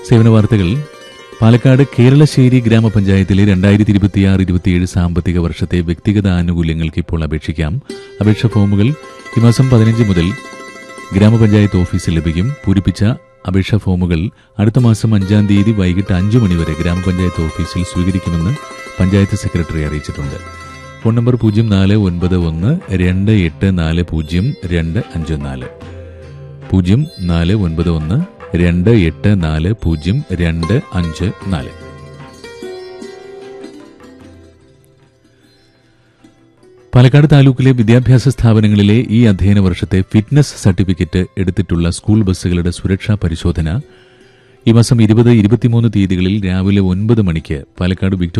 സേവന വാർത്തകൾ പാലക്കാട് കേരളശ്ശേരി ഗ്രാമപഞ്ചായത്തിലെ രണ്ടായിരത്തി ഇരുപത്തിയാറ് ഇരുപത്തിയേഴ് സാമ്പത്തിക വർഷത്തെ വ്യക്തിഗത ആനുകൂല്യങ്ങൾക്ക് ഇപ്പോൾ അപേക്ഷിക്കാം അപേക്ഷ ഫോമുകൾ ഈ മാസം പതിനഞ്ച് മുതൽ ഗ്രാമപഞ്ചായത്ത് ഓഫീസിൽ ലഭിക്കും പൂരിപ്പിച്ച അപേക്ഷാ ഫോമുകൾ അടുത്ത മാസം അഞ്ചാം തീയതി വൈകിട്ട് അഞ്ചു മണിവരെ ഗ്രാമപഞ്ചായത്ത് ഓഫീസിൽ സ്വീകരിക്കുമെന്ന് പഞ്ചായത്ത് സെക്രട്ടറി അറിയിച്ചിട്ടുണ്ട് ഫോൺ നമ്പർ പൂജ്യം നാല് ഒൻപത് ഒന്ന് രണ്ട് എട്ട് നാല് പൂജ്യം രണ്ട് അഞ്ച് നാല് പൂജ്യം നാല് ഒൻപത് ഒന്ന് രണ്ട് എട്ട് നാല് പൂജ്യം രണ്ട് അഞ്ച് നാല് പാലക്കാട് താലൂക്കിലെ വിദ്യാഭ്യാസ സ്ഥാപനങ്ങളിലെ ഈ അധ്യയന വർഷത്തെ ഫിറ്റ്നസ് സർട്ടിഫിക്കറ്റ് എടുത്തിട്ടുള്ള സ്കൂൾ ബസ്സുകളുടെ സുരക്ഷാ പരിശോധന ഈ മാസം ഇരുപത് ഇരുപത്തിമൂന്ന് തീയതികളിൽ രാവിലെ ഒൻപത് മണിക്ക് പാലക്കാട് വിക്ടോറിയ